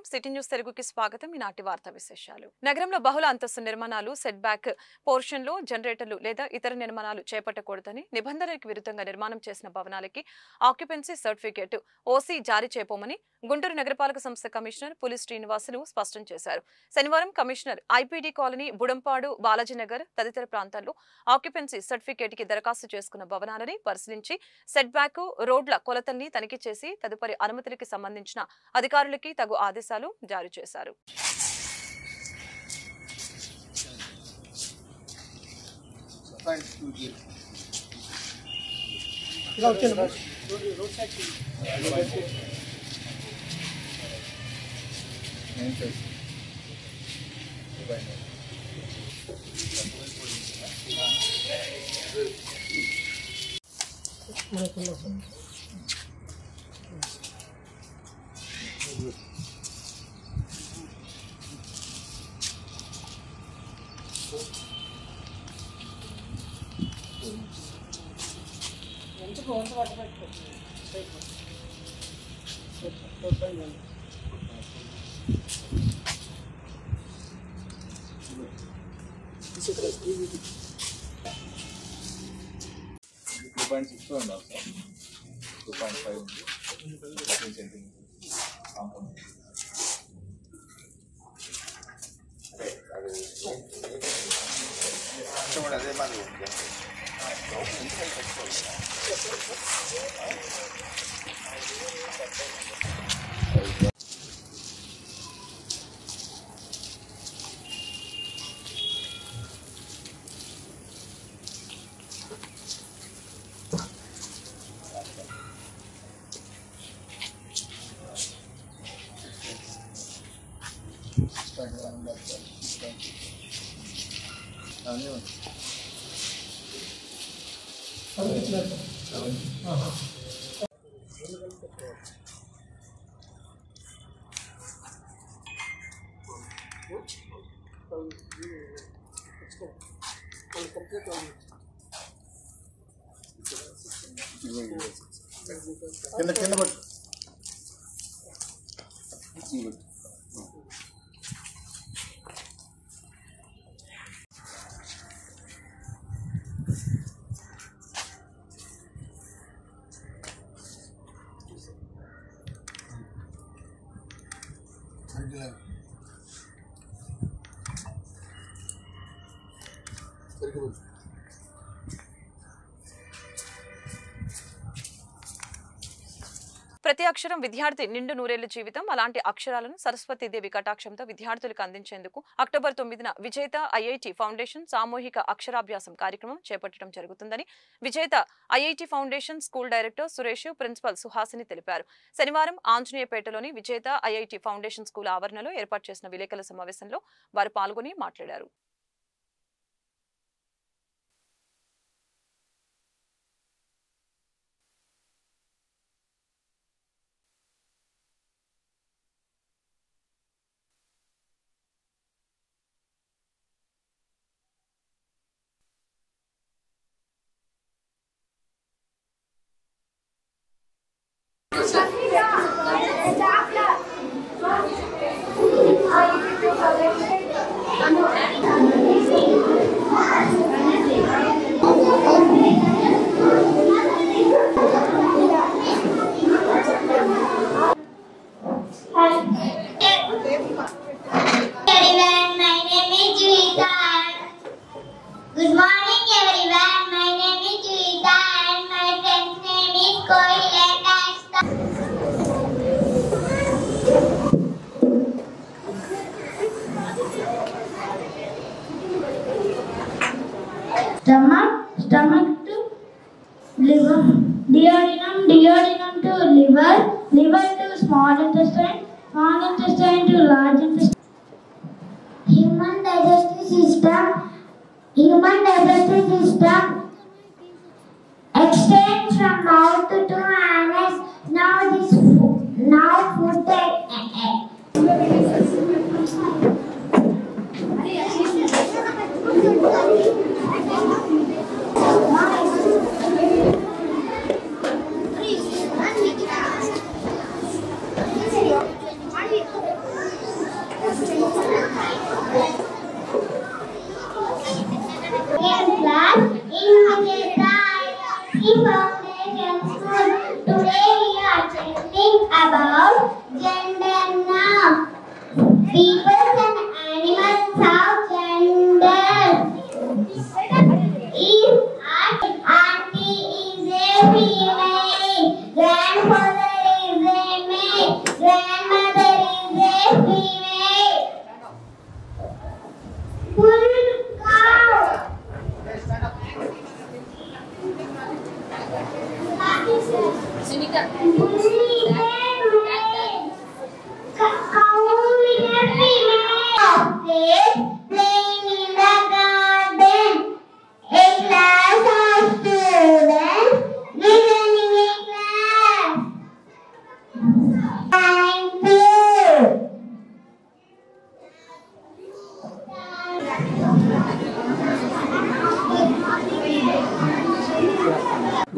City news తెలుగుకి స్వాగతం ఈనాటి వార్తా విశేషాలు నగరంలో బహుళ అంతస్తు నిర్మాణాలు సెట్ బ్యాక్ పోర్షన్ లో జనరేటర్లు లేదా ఇతర నిర్మాణాలు చేపట్టకూడదని నిబంధనలకు విరుద్ధంగా నిర్మాణం చేసిన భవనాలకి ఆక్యుపెన్సీ సర్టిఫికేట్ ఓసీ జారీ చేయబోమని గుంటూరు నగరపాలక సంస్థ కమిషనర్ పులి శ్రీనివాసులు స్పష్టం చేశారు శనివారం commissioner IPD colony Budampadu Balajinagar తదితర ప్రాంతాల్లో ఆక్యుపెన్సీ సర్టిఫికేట్ కి దరఖాస్తు చేసుకున్న భవనాలని పరిశీలించి సెట్ బ్యాక్ రోడ్ల కొలతల్ని తనిఖీ చేసి తదుపరి అనుమతులకి సంబంధించిన అధికారులకి తగు ఆదేశాలు జారీ చేశారు టూ పాయింట్ సిక్స్ ఉండాలి సార్ టూ పాయింట్ ఫైవ్ ఉంది థర్టీన్ సెంటీమీటర్ కాంపౌండ్ అవన్నీ ఉంది కింద కింద పట్టు ప్రతి అక్షరం విద్యార్థి నిండు నూరేళ్ల జీవితం అలాంటి అక్షరాలను సరస్వతీదేవి కటాక్షంతో విద్యార్థులకు అందించేందుకు అక్టోబర్ తొమ్మిదిన విజేత ఐఐటి ఫౌండేషన్ సామూహిక అక్షరాభ్యాసం కార్యక్రమం చేపట్టడం జరుగుతుందని Vijetha IIT foundation school director Suresh principal Suhasini తెలిపారు శనివారం ఆంజనేయపేటలోని విజేత ఐఐటి ఫౌండేషన్ స్కూల్ ఆవరణలో ఏర్పాటు చేసిన విలేకరుల సమావేశంలో వారు పాల్గొని మాట్లాడారు everyone, my name is Juhita. Good morning everyone, my name is Juhita and my friend's name is Kohil and I Stomach, stomach to liver, duodenum, duodenum to liver, liver to small intestine, small intestine to large intestine. Human digestive system, human digestive system extends from mouth to anus. Now this, fo- now food.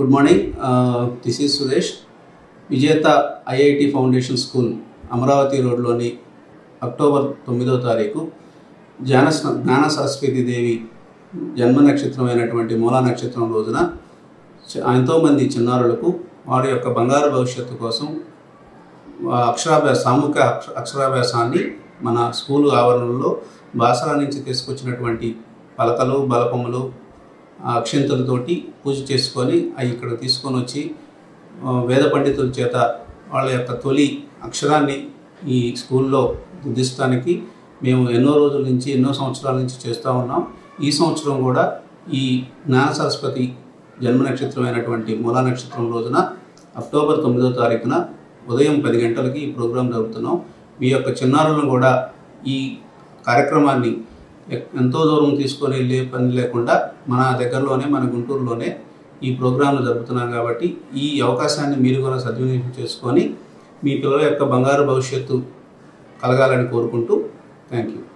Good morning this is Suresh Vijetha IIT foundation school Amaravati రోడ్లోని October తొమ్మిదవ తారీఖు జ్ఞాన జ్ఞాన సరస్వతి దేవి జన్మ నక్షత్రమైనటువంటి మూలా నక్షత్రం రోజున చ- ఎంతోమంది చిన్నారులకు వారి యొక్క బంగారు భవిష్యత్తు కోసం ఆ అక్షరాభ్యాస సామూహిక అక్ష అక్షరాభ్యాసాన్ని మన స్కూలు ఆవరణలో బాసరా నుంచి తీసుకొచ్చినటువంటి పలకలు బలపములు ఆ అక్షంతలతోటి పూజ చేసుకొని అవి ఇక్కడ తీసుకొని వచ్చి ఆ, వేద పండితుల చేత వాళ్ళ యొక్క తొలి అక్షరాన్ని ఈ స్కూల్లో దిద్దడానికి మేము ఎన్నో రోజుల నుంచి ఎన్నో సంవత్సరాల నుంచి చేస్తూ ఉన్నాం ఈ సంవత్సరం కూడా ఈ జ్ఞాన సరస్వతి జన్మ నక్షత్రమైనటువంటి మూలా నక్షత్రం రోజున అక్టోబర్ తొమ్మిదో తారీఖున ఉదయం పది గంటలకి ఈ ప్రోగ్రాం జరుపుతున్నాం మీ యొక్క చిన్నారులను కూడా ఈ కార్యక్రమాన్ని ఎక్- ఎంతో దూరం తీసుకొని వెళ్ళే పని లేకుండా మన దగ్గరలోనే మన గుంటూరులోనే ఈ ప్రోగ్రాంను జరుపుతున్నాం కాబట్టి ఈ అవకాశాన్ని మీరు కూడా సద్వినియోగం చేసుకొని మీ పిల్లల యొక్క బంగారు భవిష్యత్తు కలగాలని కోరుకుంటూ థ్యాంక్ యూ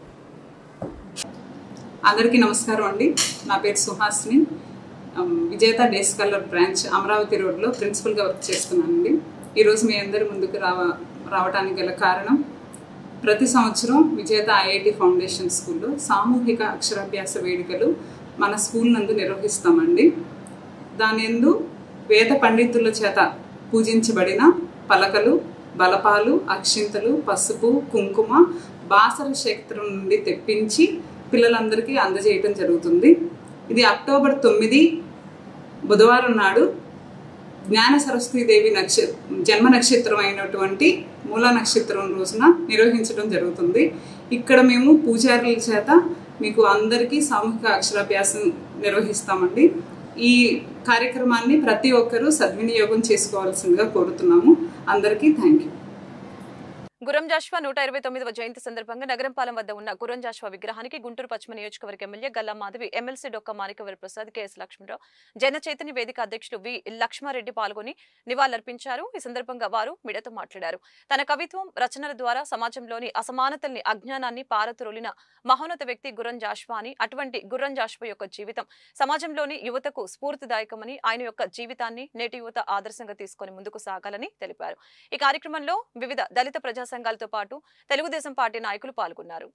అందరికీ నమస్కారం అండి నా పేరు సుహాస్ని అమ్, విజేత డేస్ కలర్ బ్రాంచ్ అమరావతి రోడ్లో ప్రిన్సిపల్గా వర్క్ చేస్తున్నానండి ఈరోజు మీ అందరి ముందుకు రావ రావడానికి గల కారణం ప్రతి సంవత్సరం విజేత ఐఐటి ఫౌండేషన్ స్కూల్లో సామూహిక అక్షరాభ్యాస వేడుకలు మన స్కూల్ నందు నిర్వహిస్తామండి దాని యందు వేద పండితుల చేత పూజించబడిన పలకలు బలపాలు అక్షింతలు పసుపు కుంకుమ బాసర క్షేత్రం నుండి తెప్పించి పిల్లలందరికీ అందజేయటం జరుగుతుంది ఇది అక్టోబర్ తొమ్మిది బుధవారం నాడు జ్ఞాన సరస్వతీదేవి నక్ష జన్మ నక్షత్రం అయినటువంటి మూలా నక్షత్రం రోజున నిర్వహించడం జరుగుతుంది ఇక్కడ మేము పూజారుల చేత మీకు అందరికీ సామూహిక అక్షరాభ్యాసం నిర్వహిస్తామండి ఈ కార్యక్రమాన్ని ప్రతి ఒక్కరూ సద్వినియోగం చేసుకోవాల్సిందిగా కోరుతున్నాము అందరికీ థ్యాంక్ యూ గురం జాష్వా నూట ఇరవై తొమ్మిదవ జయంతి సందర్భంగా నగరంపాలెం వద్ద ఉన్న గురం జాష్వా విగ్రహానికి గుంటూరు పశ్చిమ నియోజకవర్గ ఎమ్మెల్యే గల్లా మాధవి ఎమ్మెల్సీ డొక్క మాణికవరి ప్రసాద్ కెఎస్ లక్ష్మణరావు జన చైతన్య వేదిక అధ్యక్షులు వి లక్ష్మారెడ్డి పాల్గొని నివాళులర్పించారు ఈ సందర్భంగా వారు మీడియాతో మాట్లాడారు తన కవిత్వం రచనల ద్వారా సమాజంలోని అసమానతల్ని అజ్ఞానాన్ని పారతురులిన మహోన్నత వ్యక్తి గురం జాష్వా అని అటువంటి గుర్రం జాష్వా యొక్క జీవితం సమాజంలోని యువతకు స్ఫూర్తిదాయకమని ఆయన యొక్క జీవితాన్ని నేటి యువత ఆదర్శంగా తీసుకొని ముందుకు సాగాలని తెలిపారు ఈ కార్యక్రమంలో వివిధ దళిత ప్రజా సంఘాలతో పాటు తెలుగుదేశం పార్టీ నాయకులు పాల్గొన్నారు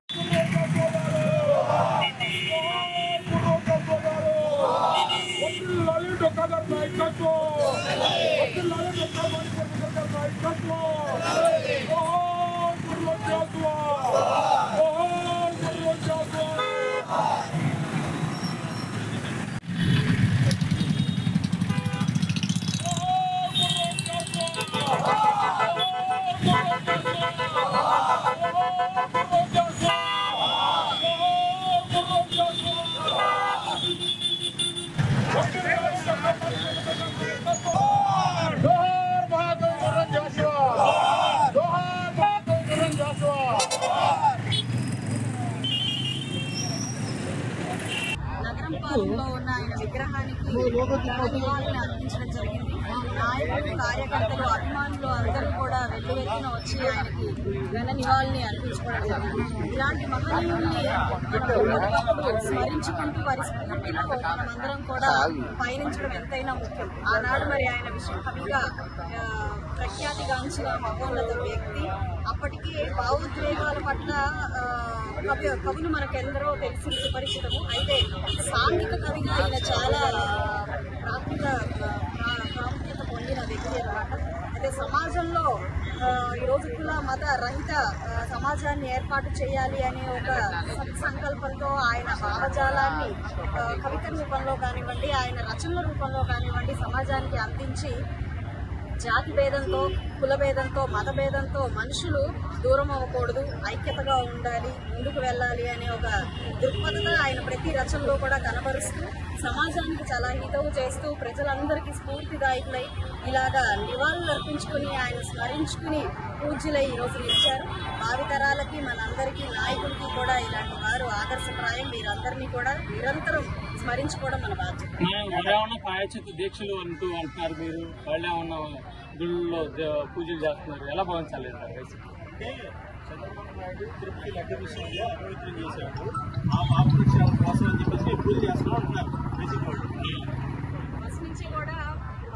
నగరం పాలనలో ఉన్న ఆయన విగ్రహానికి నివాళులు అర్పించడం జరిగింది నాయకులు కార్యకర్తలు అభిమానులు అందరూ కూడా వెల్లువెత్తున వచ్చి ఆయనకి ఘన నివాళుల్ని అర్పించుకోవడం జరిగింది ఇలాంటి మహనీయుల్ని మనం స్మరించుకుంటూ వారి స్ఫూర్తిలో మనమందరం కూడా పయనించడం ఎంతైనా ముఖ్యం ఆనాడు మరి ఆయన విశ్వకవిగా ఆ, ప్రఖ్యాతిగాంచిన మహోన్నత వ్యక్తి అప్పటికి భావోద్వేగాల పట్ల ఆ, కవి కవులు మనకెందరో తెలిసి సుపరిచితము అయితే సాంఘిక కవిగా ఆయన చాలా ప్రాముఖ్యత ప్రా- ప్రాముఖ్యత పొందిన వ్యక్తి అన్నమాట అయితే సమాజంలో ఆ, ఈరోజు కుల మత రహిత ఆ, సమాజాన్ని ఏర్పాటు చేయాలి అనే ఒక సంకల్పంతో ఆయన భావజాలాన్ని ఆ, కవిత రూపంలో కానివ్వండి ఆయన రచనల రూపంలో కానివ్వండి సమాజానికి అందించి జాతి భేదంతో కుల భేదంతో మత భేదంతో మనుషులు దూరం అవ్వకూడదు ఐక్యతగా ఉండాలి ముందుకు వెళ్ళాలి అనే ఒక దృక్పథత ఆయన ప్రతి రచనలో కూడా కనబరుస్తూ సమాజానికి చాలా హితవు చేస్తూ ప్రజలందరికీ స్ఫూర్తిదాయకులై ఇలాగా నివాళులు అర్పించుకుని ఆయన స్మరించుకుని పూజ్యులై ఈరోజు నిలిచారు భావితరాలకి మనందరికీ నాయకులకి కూడా ఇలాంటి వారు ఆదర్శప్రాయం మీరందరినీ కూడా నిరంతరం స్మరించుకోవడం మన బాధ్యత వాళ్ళేమన్నా ప్రాయచిత దీక్షలు అంటూ అంటున్నారు మీరు వాళ్ళేమన్నా గుళ్ళలో దే- పూజలు చేస్తున్నారు ఎలా భావించాలి సార్ అంటే చంద్రబాబు నాయుడు తిరుపతి లడ్డు విషయంలో అపవిత్రం చేశాడు ఆ పాప కోసం అని చెప్పేసి పూజ చేస్తున్నాం అంటున్నారు బేసిక్ వాళ్ళు ఫస్ట్ నుంచి కూడా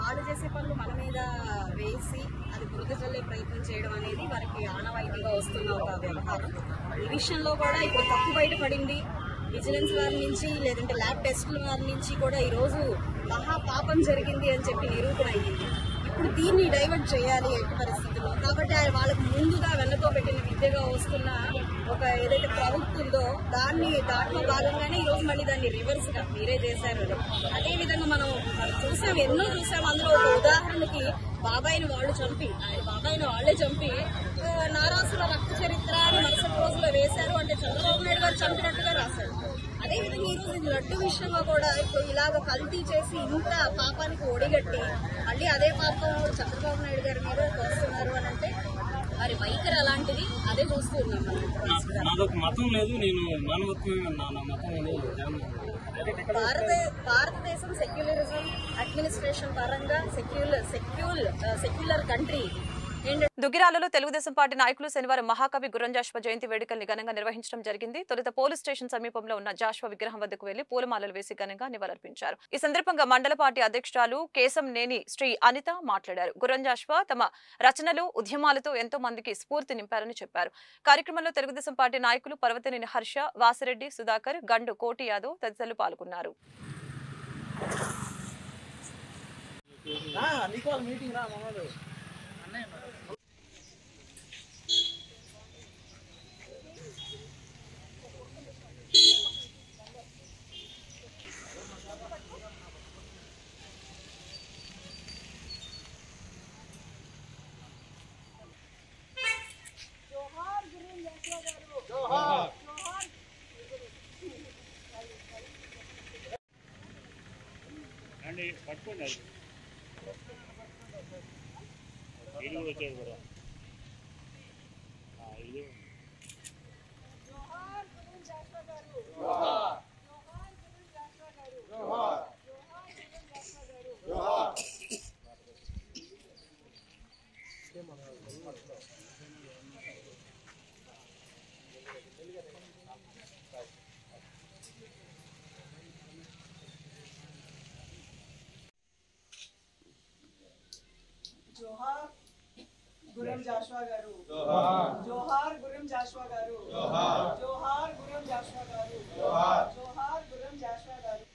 వాళ్ళు చేసే పనులు మన మీద వేసి అది బురద చల్లే ప్రయత్నం చేయడం అనేది వారికి ఆనవాయితీగా వస్తున్న ఒక వ్యవహారం ఈ విషయంలో కూడా ఇప్పుడు తప్పు బయటపడింది విజిలెన్స్ వారి నుంచి లేదంటే ల్యాబ్ టెస్టుల వారి నుంచి కూడా ఈరోజు మహా పాపం జరిగింది అని చెప్పి నిరూపణ అయ్యింది ఇప్పుడు దీన్ని డైవర్ట్ చేయాలి ఎట్టి పరిస్థితుల్లో కాబట్టి ఆయన వాళ్ళకు ముందుగా వెన్నతో పెట్టిన విద్యగా వస్తున్న ఒక ఏదైతే ప్రవృత్తి ఉందో దాన్ని దాంట్లో భాగంగానే ఈ రోజు మళ్ళీ దాన్ని రివర్స్ గా మీరే చేశారు అది. అదే విధంగా మనం మనం చూసాం ఎన్నో చూసాం అందులో ఒక ఉదాహరణకి బాబాయిని వాళ్ళు చంపి ఆయన బాబాయిని వాళ్ళే చంపి ఆ, నారాసుల రక్త చరిత్ర అని మరుసటి రోజులో వేశారు అంటే చంద్రబాబు నాయుడు గారు చంపినట్టుగా రాశారు అదే విధంగా ఈ రోజు లడ్డు విషయంలో కూడా ఇప్పుడు ఇలాగ కల్తీ చేసి ఇంత పాపానికి ఒడిగట్టి మళ్ళీ అదే పాపం చంద్రబాబు నాయుడు గారి మీద వస్తున్నారు అని అంటే వారి వైఖరి అలాంటిది అదే చూస్తూ ఉన్నాం మనం ఇప్పుడు ప్రస్తుతం. నాదొక మతం లేదు నేను మానవత్వమే నా నా మతం అని జగన్ భారత భారతదేశం సెక్యులరిజం అడ్మినిస్ట్రేషన్ పరంగా సెక్యులర్ సెక్యుల్ సెక్యులర్ కంట్రీ ఏంటంటే దుగ్గిరాలలో తెలుగుదేశం పార్టీ నాయకులు శనివారం మహాకవి గుర్రంజాష్వ జయంతి వేడుకల్ని ఘనంగా నిర్వహించడం జరిగింది తొలుత పోలీస్ స్టేషన్ సమీపంలో ఉన్న జాష్వ విగ్రహం వద్దకు వెళ్లి పూలమాలలు వేసి ఘనంగా నివాళులర్పించారు ఈ సందర్భంగా మండల పార్టీ అధ్యక్షురాలు కేశం నేని శ్రీ అనిత మాట్లాడారు గుర్రంజాష్వ తమ రచనలు ఉద్యమాలతో ఎంతో మందికి స్ఫూర్తి నింపారని చెప్పారు కార్యక్రమంలో తెలుగుదేశం పార్టీ నాయకులు పర్వతనేని హర్ష వాసిరెడ్డి సుధాకర్ గండు కోటి యాదవ్ తదితరులు పాల్గొన్నారు నీకు వాళ్ళ మీటింగ్ రా మనోడు అండి పట్టుకోండి అది వీళ్ళు కూడా వచ్చాడు కూడా ఆ, ఇది జోహార్ గురం జాషువా గారు జోహార్ గురం జాషువా గారు జోహార్ గురం జాషువా గారు జోహార్ గురం జాషువా గారు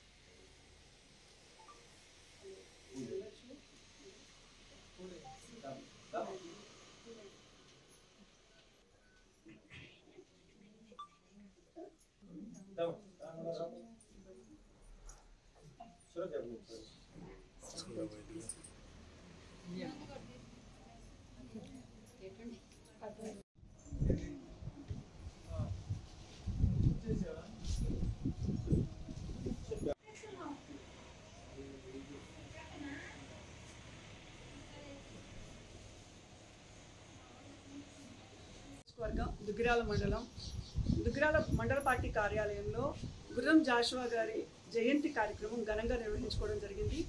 వర్గం దుగ్గిరాల మండలం దుగ్గిరాల మండల పార్టీ కార్యాలయంలో గుర్రం జాషువా గారి జయంతి కార్యక్రమం ఘనంగా నిర్వహించుకోవడం జరిగింది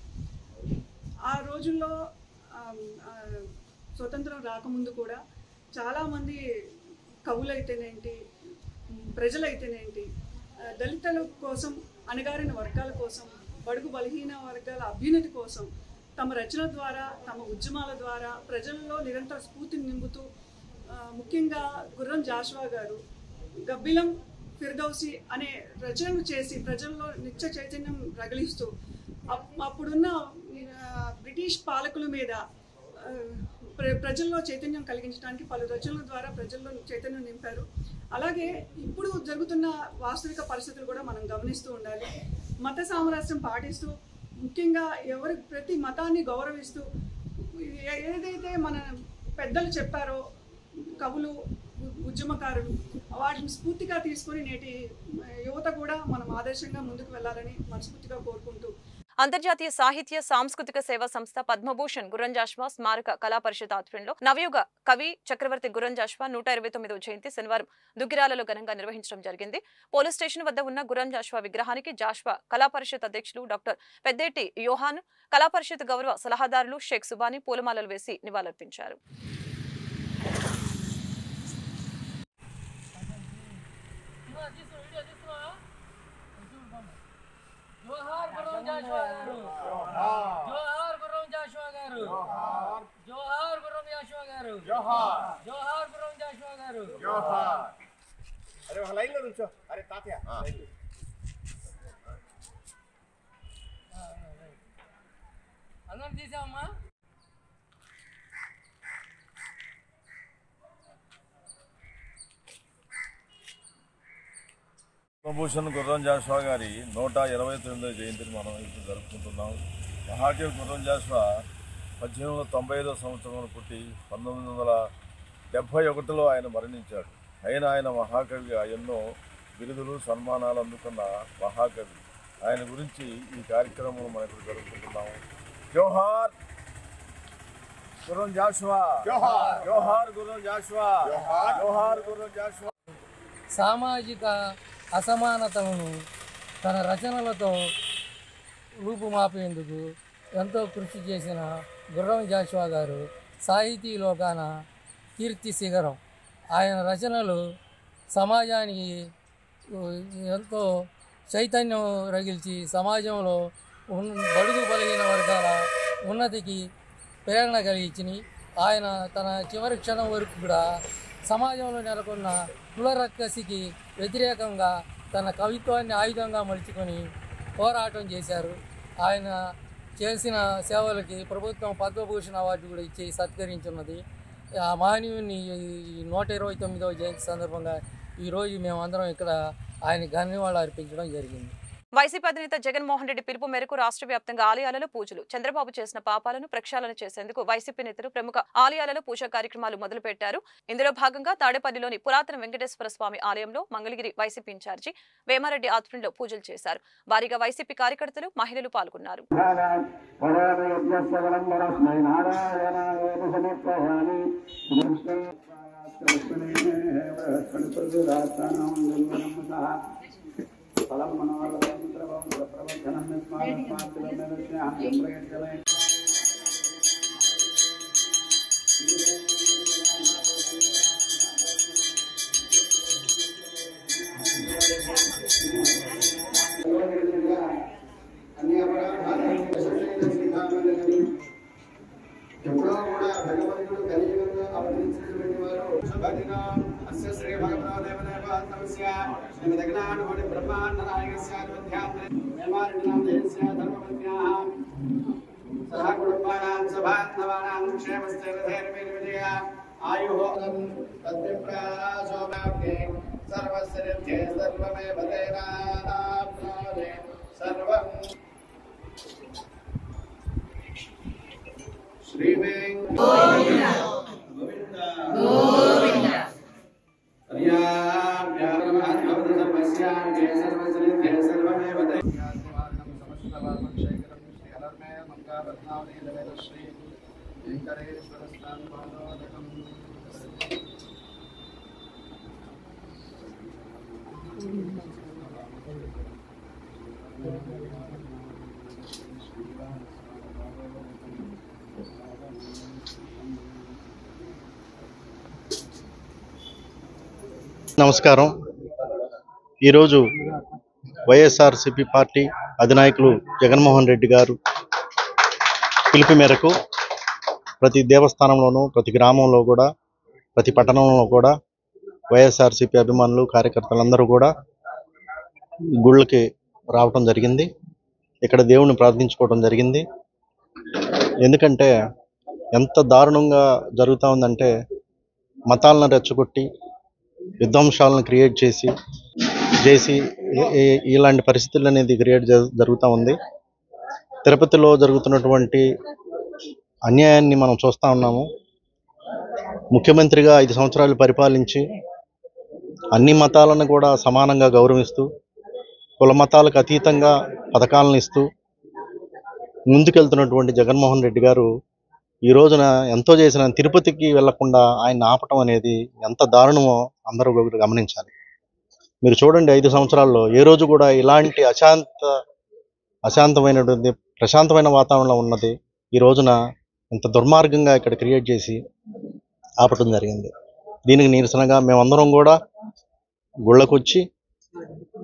ఆ రోజుల్లో ఆమ్, ఆ, స్వతంత్రం రాకముందు కూడా చాలామంది కవులైతేనేంటి ఉమ్, ప్రజలైతేనేంటి ఆ, దళితుల కోసం అణగారిన వర్గాల కోసం బడుగు బలహీన వర్గాల అభ్యున్నతి కోసం తమ రచన ద్వారా తమ ఉద్యమాల ద్వారా ప్రజల్లో నిరంతర స్ఫూర్తిని నింపుతూ ఆ, ముఖ్యంగా గుర్రం జాషువా గారు గబ్బిలం ఫిర్దౌసి అనే రచనలు చేసి ప్రజల్లో నిత్య చైతన్యం రగిలిస్తూ అప్- అప్పుడున్న ఆ, బ్రిటిష్ పాలకుల మీద ఆ, ప్ర- ప్రజల్లో చైతన్యం కలిగించడానికి పలు రచనల ద్వారా ప్రజల్లో చైతన్యం నింపారు అలాగే ఇప్పుడు జరుగుతున్న వాస్తవిక పరిస్థితులు కూడా మనం గమనిస్తూ ఉండాలి మత సామరస్యం పాటిస్తూ ముఖ్యంగా ఎవరి ప్రతి మతాన్ని గౌరవిస్తూ ఏ- ఏదైతే మన పెద్దలు చెప్పారో కవులు ఉ- ఉద్యమకారులు వాటిని స్ఫూర్తిగా తీసుకొని నేటి యువత కూడా మనం ఆదర్శంగా ముందుకు వెళ్ళాలని మనస్ఫూర్తిగా కోరుకుంటూ అంతర్జాతీయ సాహిత్య సాంస్కృతిక సేవా సంస్థ పద్మభూషణ్ గురంజాష్వా స్మారక కళా పరిషత్ ఆధ్వర్యంలో నవయుగ కవి చక్రవర్తి గురంజాష్వా నూట ఇరవై తొమ్మిదవ జయంతి శనివారం దుగ్గిరాలలో ఘనంగా నిర్వహించడం జరిగింది పోలీస్ స్టేషన్ వద్ద ఉన్న గురంజాష్వా విగ్రహానికి జాష్వా కళా పరిషత్ అధ్యక్షులు డాక్టర్ పెద్దేటి యోహాన్ కళా పరిషత్ గౌరవ సలహాదారులు షేక్ సుబాని పూలమాలలు వేసి నివాళులర్పించారు జోహార్ గురు జాషువా గారు జోహార్ గురు గారు జోహార్ గుర్రం జాషువా గారు జోహార్ జోహార్ గుర్రం జాషువా గారు అరే ఒక లైన్ లో నుంచో అరే తాతయ్య అందరం తీసామమ్మా పద్మభూషణ్ గుర్రం జాషువా గారి నూట ఇరవై తొమ్మిదో జయంతిని మనం ఇప్పుడు జరుపుకుంటున్నాం మహాకవి గుర్రం జాషువా పద్దెనిమిది వందల తొంభై ఐదో సంవత్సరంలో పుట్టి పంతొమ్మిది వందల డెబ్భై ఒకటిలో ఆయన మరణించాడు అయినా ఆయన మహాకవిగా ఎన్నో బిరుదులు సన్మానాలు అందుకున్న మహాకవి ఆయన గురించి ఈ కార్యక్రమం మనం ఇప్పుడు జరుపుకుంటున్నాము జోహార్ గుర్రం జాషువా జోహార్. జోహార్ గుర్రం జాషువా జోహార్. జోహార్ గుర్రం జాషువా సామాజిక అసమానతలను తన రచనలతో రూపుమాపేందుకు ఎంతో కృషి చేసిన గుర్రం జాషువా గారు సాహితీ లోకాన కీర్తి శిఖరం ఆయన రచనలు సమాజానికి ఉ, ఎంతో చైతన్యం రగిల్చి సమాజంలో ఉన్ బడుగు బలిగిన వర్గాల ఉన్నతికి ప్రేరణ కలిగించినాయి ఆయన తన చివరి క్షణం వరకు కూడా సమాజంలో నెలకొన్న కులరక్కసికి వ్యతిరేకంగా తన కవిత్వాన్ని ఆయుధంగా మలుచుకొని పోరాటం చేశారు ఆయన చేసిన సేవలకి ప్రభుత్వం పద్మభూషణ్ అవార్డు కూడా ఇచ్చి సత్కరించున్నది ఆ మహనీయుని ఈ నూట ఇరవై తొమ్మిదవ జయంతి సందర్భంగా ఈరోజు మేము అందరం ఇక్కడ ఆయన ధన్యవాదాలు అర్పించడం జరిగింది వైసీపీ అధినేత జగన్మోహన్ రెడ్డి పిలుపు మేరకు రాష్ట్ర వ్యాప్తంగా ఆలయాలలో పూజలు చంద్రబాబు చేసిన పాపాలను ప్రక్షాళన చేసేందుకు వైసీపీ నేతలు ప్రముఖ ఆలయాలలో పూజా కార్యక్రమాలు మొదలుపెట్టారు ఇందులో భాగంగా తాడేపల్లిలోని పురాతన వెంకటేశ్వర స్వామి ఆలయంలో మంగళగిరి వైసీపీ ఇన్ఛార్జి వేమారెడ్డి ఆధ్వర్యంలో పూజలు చేశారు భారీగా వైసీపీ కార్యకర్తలు మహిళలు పాల్గొన్నారు ఎప్పుడో కూడా భగవంతుడు కలియుగంలో అవతరించినటువంటి వారు భజనాం అస్య శ్రీ భగవదేవదేవాత్మస్య శ్రీమదగ్నానుభూతి బ్రహ్మాండ నాయకస్య మధ్యాంతరే మేమారణ్యాం దేహస్య ధర్మపత్న్యాః సహ కుటుంబానాం సభాత్మవానాం క్షేమస్థైర్యధైర్యవిజయ ఆయుః తద్విప్రాసోమాప్తే సర్వస్య నిత్యే సర్వమేవ తేనాప్నోతి సర్వం శ్రీ వెంకట గోవింద గోవింద నమస్కారం ఈరోజు వైఎస్ఆర్సిపి పార్టీ అధినాయకులు జగన్మోహన్ రెడ్డి గారు పిలుపు మేరకు ప్రతి దేవస్థానంలోనూ ప్రతి గ్రామంలో కూడా ప్రతి పట్టణంలో కూడా వైఎస్ఆర్సిపి అభిమానులు కార్యకర్తలందరూ కూడా గుళ్ళకి రావటం జరిగింది ఇక్కడ దేవుణ్ణి ప్రార్థించుకోవడం జరిగింది ఎందుకంటే ఎంత దారుణంగా జరుగుతూ ఉందంటే మతాలను రెచ్చగొట్టి విధ్వంసాలను క్రియేట్ చేసి చేసి ఈ- ఈ- ఇలాంటి పరిస్థితులు అనేది క్రియేట్ జరుగుతూ ఉంది తిరుపతిలో జరుగుతున్నటువంటి అన్యాయాన్ని మనం చూస్తూ ఉన్నాము ముఖ్యమంత్రిగా ఐదు సంవత్సరాలు పరిపాలించి అన్ని మతాలను కూడా సమానంగా గౌరవిస్తూ కుల మతాలకు అతీతంగా పథకాలను ఇస్తూ ముందుకెళ్తున్నటువంటి జగన్మోహన్ రెడ్డి గారు ఈ రోజున ఎంతో చేసిన తిరుపతికి వెళ్లకుండా ఆయన ఆపటం అనేది ఎంత దారుణమో అందరూ కూడా గమనించాలి మీరు చూడండి ఐదు సంవత్సరాల్లో ఏ రోజు కూడా ఇలాంటి అశాంత అశాంతమైనటువంటి ప్రశాంతమైన వాతావరణంలో ఉన్నది ఈ రోజున ఇంత దుర్మార్గంగా ఇక్కడ క్రియేట్ చేసి ఆపటం జరిగింది దీనికి నిరసనగా మేమందరం కూడా గుళ్ళకొచ్చి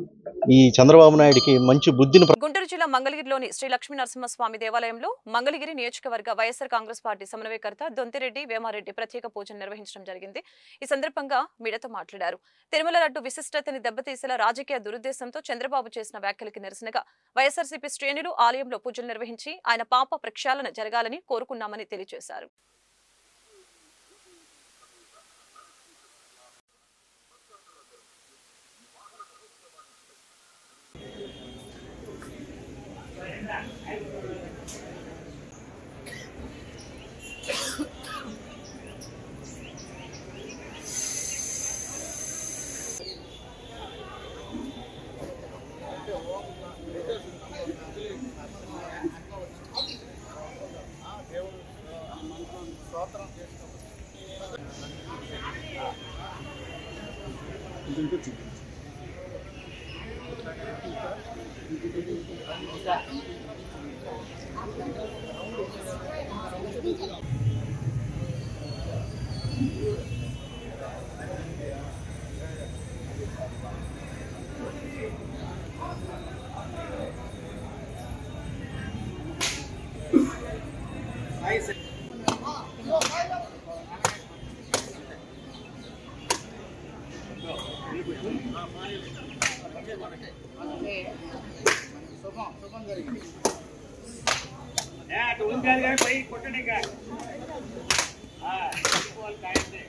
ఈ చంద్రబాబు నాయుడికి మంచి బుద్ధిని ప్ర- గుంటూరు జిల్లా మంగళగిరిలోని శ్రీ లక్ష్మీ నరసింహస్వామి దేవాలయంలో మంగళగిరి నియోజకవర్గ వైఎస్ఆర్ కాంగ్రెస్ పార్టీ సమన్వయకర్త దొంతిరెడ్డి వేమారెడ్డి ప్రత్యేక పూజలు నిర్వహించడం జరిగింది ఈ సందర్భంగా మీడియాతో మాట్లాడారు తిరుమల లడ్డు విశిష్టతని దెబ్బతీసేలా రాజకీయ దురుద్దేశంతో చంద్రబాబు చేసిన వ్యాఖ్యలకి నిరసనగా వైఎస్ఆర్సీపీ శ్రేణులు ఆలయంలో పూజలు నిర్వహించి ఆయన పాప ప్రక్షాళన జరగాలని కోరుకున్నామని తెలియజేశారు అటు ఉంచాలి కానీ పై కొట్టండి ఇంకా ఆ, తీసుకోవాలి కాయండి.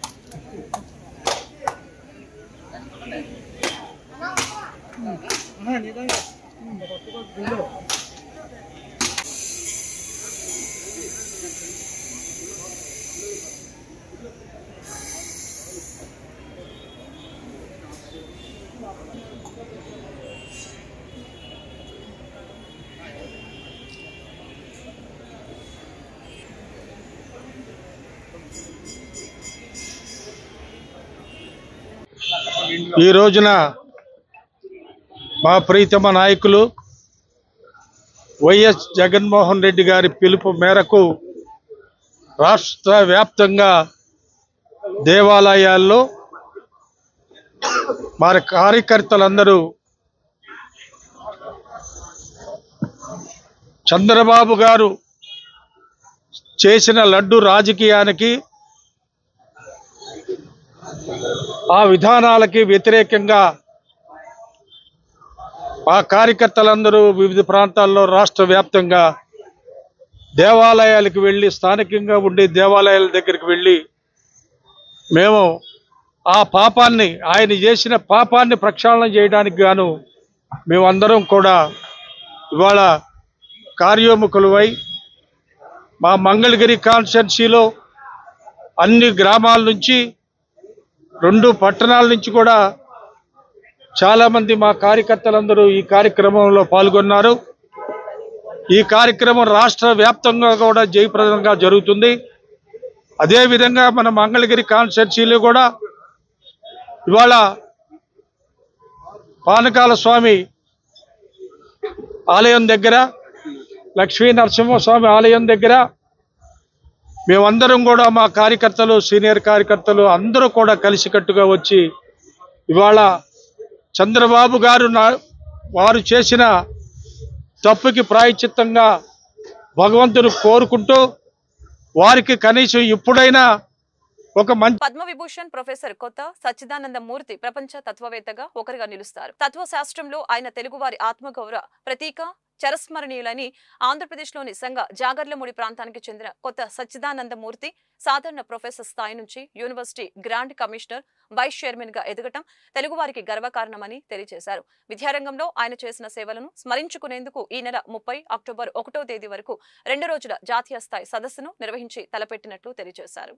ఈ రోజున మా ప్రీతమ నాయకులు వైఎస్ జగన్మోహన్ రెడ్డి గారి పిలుపు మేరకు రాష్ట్ర వ్యాప్తంగా దేవాలయాల్లో మరి కార్యకర్తలందరూ చంద్రబాబు గారు చేసిన లడ్డు రాజకీయానికి ఆ విధానాలకి వ్యతిరేకంగా మా కార్యకర్తలందరూ వివిధ ప్రాంతాల్లో రాష్ట్ర వ్యాప్తంగా దేవాలయాలకు వెళ్ళి స్థానికంగా ఉండే దేవాలయాల దగ్గరికి వెళ్ళి మేము ఆ పాపాన్ని ఆయన చేసిన పాపాన్ని ప్రక్షాళన చేయడానికి గాను మేమందరం కూడా ఇవాళ కార్యోముఖులమై మా మంగళగిరి కాన్స్టిట్యున్సీలో అన్ని గ్రామాల నుంచి రెండు పట్టణాల నుంచి కూడా చాలామంది మా కార్యకర్తలందరూ ఈ కార్యక్రమంలో పాల్గొన్నారు ఈ కార్యక్రమం రాష్ట్ర వ్యాప్తంగా కూడా జయప్రదంగా జరుగుతుంది అదేవిధంగా మన మంగళగిరి కాన్స్టిట్యున్సీలో కూడా ఇవాళ పానకాల స్వామి ఆలయం దగ్గర లక్ష్మీ నరసింహస్వామి ఆలయం దగ్గర మేమందరం కూడా మా కార్యకర్తలు సీనియర్ కార్యకర్తలు అందరూ కూడా కలిసికట్టుగా వచ్చి ఇవాళ చంద్రబాబు గారు నా వారు చేసిన తప్పుకి ప్రాయచిత్తంగా భగవంతుని కోరుకుంటూ వారికి కనీసం ఇప్పుడైనా ఒక మంచి పద్మ విభూషణ్ ప్రొఫెసర్ కొత్త సచ్చిదానంద మూర్తి ప్రపంచ తత్వవేత్తగా ఒకరిగా నిలుస్తారు తత్వ శాస్త్రంలో ఆయన తెలుగువారి ఆత్మగౌరవ ప్రతీక చరస్మరణీయులని ఆంధ్రప్రదేశ్లోని సంఘ జాగర్లమూడి ప్రాంతానికి చెందిన కొత్త సచ్చిదానంద మూర్తి సాధారణ ప్రొఫెసర్ స్థాయి నుంచి university grand commissioner vice chairman గా ఎదగటం తెలుగువారికి గర్వకారణమని తెలియజేశారు విద్యారంగంలో ఆయన చేసిన సేవలను స్మరించుకునేందుకు ఈ నెల ముప్పై అక్టోబర్ ఒకటో తేదీ వరకు రెండు రోజుల జాతీయ స్థాయి సదస్సును నిర్వహించి తలపెట్టినట్లు తెలియజేశారు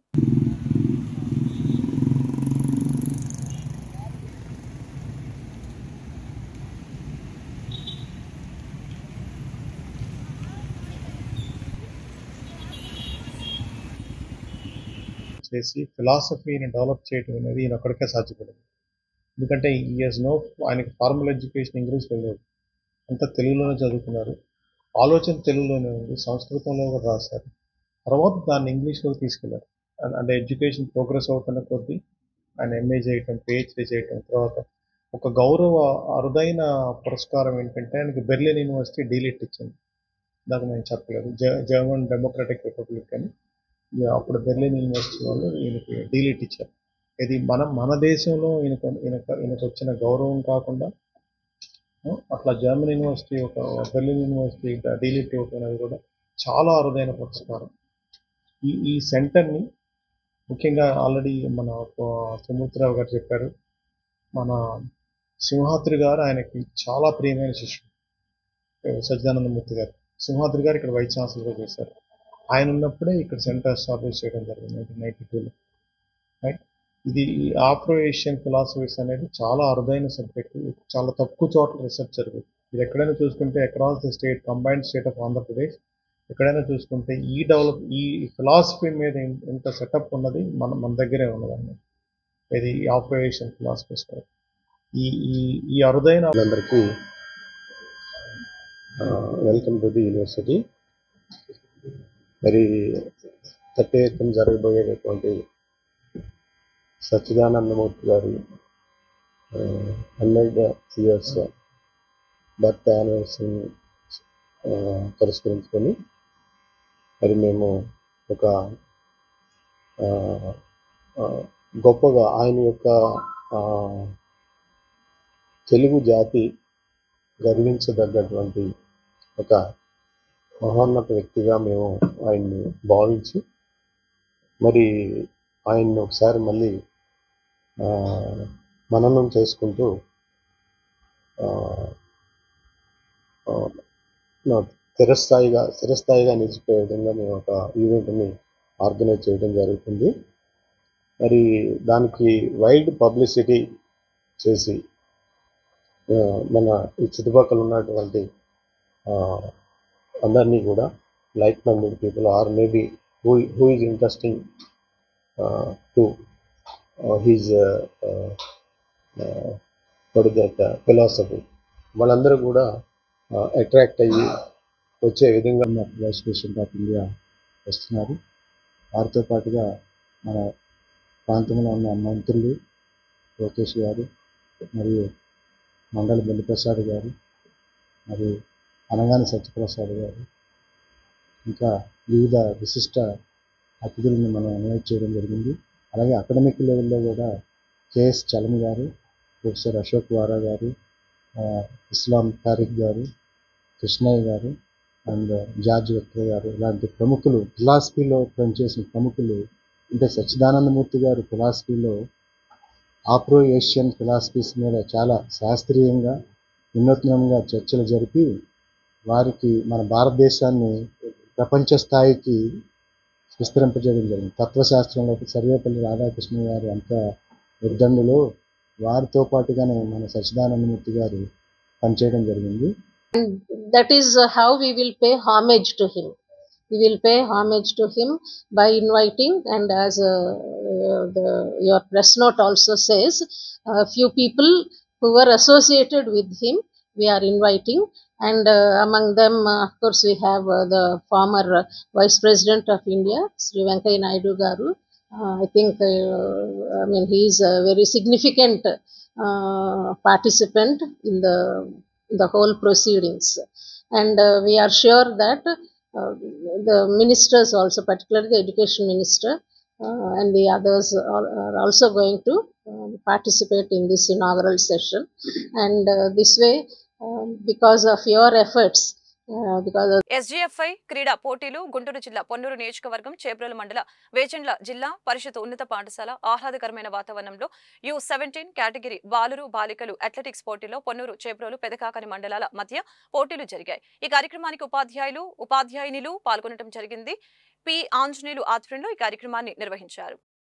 చేసి ఫిలాసఫీని డెవలప్ చేయడం అనేది ఈయన ఒక్కడికే సాధ్యపడింది ఎందుకంటే ఈ హెస్ నో ఆయనకి ఫార్మల్ ఎడ్యుకేషన్ ఇంగ్లీష్లో లేదు అంతా తెలుగులోనే చదువుకున్నారు ఆలోచన తెలుగులోనే ఉంది సంస్కృతంలో కూడా రాశారు తర్వాత దాన్ని ఇంగ్లీష్లోకి తీసుకెళ్లారు అం- అంటే ఎడ్యుకేషన్ ప్రోగ్రెస్ అవుతున్న కొద్దీ ఆయన ఎంఏ చేయటం పిహెచ్డీ చేయటం తర్వాత ఒక గౌరవ అరుదైన పురస్కారం ఏంటంటే ఆయనకి బెర్లిన్ యూనివర్సిటీ డీలిట్ ఇచ్చింది దాకా నేను చెప్పలేదు జ- జర్మన్ డెమోక్రటిక్ రిపబ్లిక్ అని ఇక అప్పుడు బెర్లిన్ యూనివర్సిటీ వాళ్ళు ఈయనకి డీలిట్ ఇచ్చారు ఇది మనం మన దేశంలో ఈయనకు ఈయనకు ఈయనకు వచ్చిన గౌరవం కాకుండా ఆ, అట్లా జర్మన్ యూనివర్సిటీ ఒక బెర్లిన్ యూనివర్సిటీ డీలిట్ ఇవ్వటం అనేది కూడా చాలా అరుదైన పురస్కారం ఈ ఈ సెంటర్ని ముఖ్యంగా ఆల్రెడీ మన సుమూర్తిరావు గారు చెప్పారు మన సింహాద్రి గారు ఆయనకి చాలా ప్రియమైన శిష్యుడు సజ్జానందమూర్తి గారు సింహాద్రి గారు ఇక్కడ వైస్ ఛాన్సలర్గా చేశారు ఆయన ఉన్నప్పుడే ఇక్కడ సెంటర్ ఎస్టాబ్లిష్ చేయడం జరిగింది నైన్టీన్ నైన్టీ టూలో రైట్ ఇది ఈ ఆఫ్రో ఏషియన్ ఫిలాసఫీస్ అనేది చాలా అరుదైన సబ్జెక్ట్ చాలా తక్కువ చోట్ల రీసెర్చ్ జరుగుతుంది ఇది ఎక్కడైనా చూసుకుంటే across the state combined state of Andhra Pradesh ఎక్కడైనా చూసుకుంటే ఈ డెవలప్ ఈ ఫిలాసఫీ మీద ఇన్- ఇంత సెటప్ ఉన్నది మన మన దగ్గరే ఉన్నదండి ఇది ఆఫ్రో ఏషియన్ ఫిలాసఫీస్ ఈ ఈ ఈ అరుదైన అందరికీ వెల్కమ్ టు ది యూనివర్సిటీ మరి థర్టీ ఎయిత్ జరగబోయేటటువంటి సచ్చిదానందమూర్తి గారి హండ్రెడ్ ఇయర్స్ బర్త్ యానివర్సరీని పురస్కరించుకొని మరి మేము ఒక ఆ, ఆ, గొప్పగా ఆయన యొక్క ఆ, తెలుగు జాతి గర్వించదగ్గటువంటి ఒక మహోన్నత వ్యక్తిగా మేము ఆయన్ని భావించి మరి ఆయన్ని ఒకసారి మళ్ళీ ఆ, మననం చేసుకుంటూ ఆ, ఆ, నా స్థిరస్థాయిగా స్థిరస్థాయిగా నిలిచిపోయే విధంగా మేము ఒక ఈవెంట్ని ఆర్గనైజ్ చేయడం జరుగుతుంది మరి దానికి వైడ్ పబ్లిసిటీ చేసి ఆ, మన ఈ చుట్టుపక్కల ఉన్నటువంటి ఆ, అందరినీ కూడా like minded people or maybe who who is interesting to his that philosophy వాళ్ళందరూ కూడా అట్రాక్ట్ అయ్యి వచ్చే విధంగా మన వైస్ ప్రెసిడెంట్ ఆఫ్ ఇండియా వస్తున్నారు వారితో పాటుగా మన ప్రాంతంలో ఉన్న మంత్రులు లోకేష్ గారు మరియు మండలి బెల్లిప్రసాద్ గారు మరియు అనగాని సత్యప్రసాద్ గారు ఇంకా వివిధ విశిష్ట అతిథులను మనం ఇన్వైట్ చేయడం జరిగింది అలాగే అకాడమిక్ లెవెల్లో కూడా కేఎస్ చలం గారు ప్రొఫెసర్ అశోక్ వారా గారు ఆ, ఇస్లాం తారిక్ గారు కృష్ణయ్య గారు అండ్ జార్జ్ విక్టర్ గారు ఇలాంటి ప్రముఖులు ఫిలాసఫీలో పనిచేసిన ప్రముఖులు అంటే సచ్చిదానందమూర్తి గారు ఫిలాసఫీలో ఆఫ్రో ఏషియన్ ఫిలాసఫీస్ మీద చాలా శాస్త్రీయంగా వినూత్నంగా చర్చలు జరిపి వారికి మన భారతదేశాన్ని ప్రపంచ స్థాయికి విస్తరింపజేయడం జరిగింది తత్వశాస్త్రంలో సర్వేపల్లి రాధాకృష్ణ గారు అంత ఉద్దండులో వారితో పాటుగానే మన సచ్చిదానందమూర్తి గారు పనిచేయడం జరిగింది And that is uh, how we will pay homage to him. We will pay homage to him by inviting, and as uh, uh, the, your press note also says, a few people who were associated with him, we are inviting. And uh, among them, uh, of course, we have uh, the former uh, Vice President of India, Sri Venkaya Naidu Garu. Uh, I think, uh, I mean, he is a very significant uh, participant in the the whole proceedings. And uh, we are sure that uh, the ministers also, particularly the education minister uh, and the others are, are also going to um, participate in this inaugural session. And uh, this way, um, because of your efforts, uh, because of SGFI క్రీడా పోటీలు గుంటూరు జిల్లా పొన్నూరు నియోజకవర్గం చేబ్రోలు మండల వేచండ్ల జిల్లా పరిషత్ ఉన్నత పాఠశాల ఆహ్లాదకరమైన వాతావరణంలో యు సెవెంటీన్ కేటగిరీ బాలురు బాలికలు అథ్లెటిక్స్ పోటీలో పొన్నూరు చేబ్రోలు పెదకాకని మండలాల మధ్య పోటీలు జరిగాయి ఈ కార్యక్రమానికి ఉపాధ్యాయులు ఉపాధ్యాయునిలు పాల్గొనడం జరిగింది పి ఆంజనేయులు ఆధ్వర్యంలో ఈ కార్యక్రమాన్ని నిర్వహించారు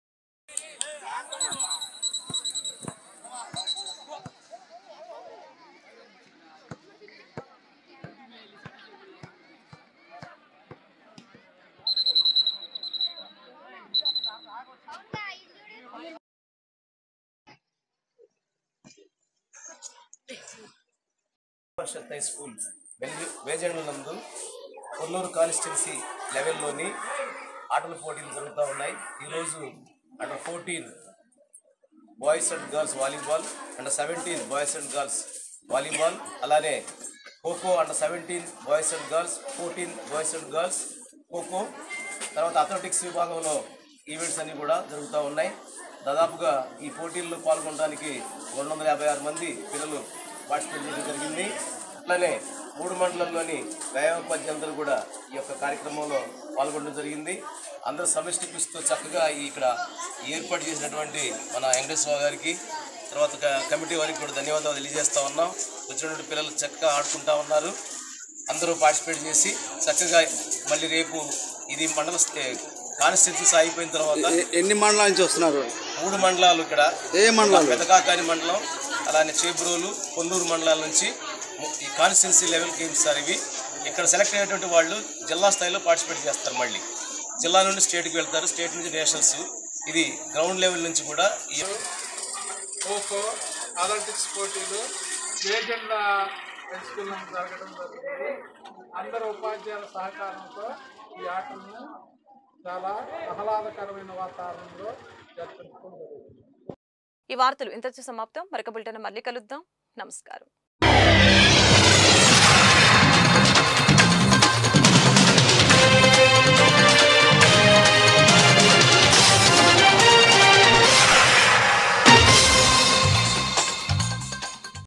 పరిషత్ హై స్కూల్ వెల్లి వేజెండ్ల నందు కొల్లూరు కాన్స్టిట్యున్సీ లెవెల్లోని ఆటల పోటీలు జరుగుతూ ఉన్నాయి ఈరోజు under fourteen boys and girls volleyball under seventeen boys and girls volleyball అలానే kho kho under seventeen boys and girls fourteen boys and girls kho kho తర్వాత అథ్లెటిక్స్ విభాగంలో ఈవెంట్స్ అన్నీ కూడా జరుగుతూ ఉన్నాయి దాదాపుగా ఈ పోటీల్లో పాల్గొనడానికి రెండు వందల యాభై ఆరు మంది పిల్లలు పార్టిసిపేట్ చేయడం జరిగింది అట్లనే మూడు మండలంలోని వ్యాయామోపాధ్యాయులందరూ కూడా ఈ యొక్క కార్యక్రమంలో పాల్గొనడం జరిగింది అందరూ సమిష్టి కృషితో చక్కగా ఈ ఇక్కడ ఏర్పాటు చేసినటువంటి మన వెంకటేశ్వర గారికి తర్వాత క- కమిటీ వారికి కూడా ధన్యవాదాలు తెలియజేస్తా ఉన్నాం వచ్చినటువంటి పిల్లలు చక్కగా ఆడుకుంటా ఉన్నారు అందరూ పార్టిసిపేట్ చేసి చక్కగా మళ్ళీ రేపు ఇది మండల కాన్స్టిట్యూన్సీస్ అయిపోయిన తర్వాత ఎన్ని మండలాల నుంచి వస్తున్నారు మూడు మండలాలు ఇక్కడ ఏ మండలాలు? పెదకాకాని మండలం అలానే చేబ్రోలు కొల్లూరు మండలాల నుంచి ము- ఈ కాన్స్టిట్యున్సీ లెవెల్ గేమ్స్ సార్ ఇవి ఇక్కడ సెలెక్ట్ అయినటువంటి వాళ్ళు జిల్లా స్థాయిలో పార్టిసిపేట్ చేస్తారు మళ్ళీ జిల్లా నుండి స్టేట్కి వెళ్తారు స్టేట్ నుంచి నేషనల్స్ ఇది గ్రౌండ్ లెవెల్ నుంచి కూడా ఈ ఖోఖో అథ్లెటిక్స్ పోటీలు వేగంగా పెంచుకున్నాం జరగడం జరిగింది అందరు ఉపాధ్యాయుల సహకారంతో ఈ ఆటలను చాలా ఆహ్లాదకరమైన వాతావరణంలో జరిపించుకోవడం జరిగింది ఈ వార్తలు ఇంతటితో సమాప్తం మరొక బులెటిన్ మళ్ళీ కలుద్దాం నమస్కారం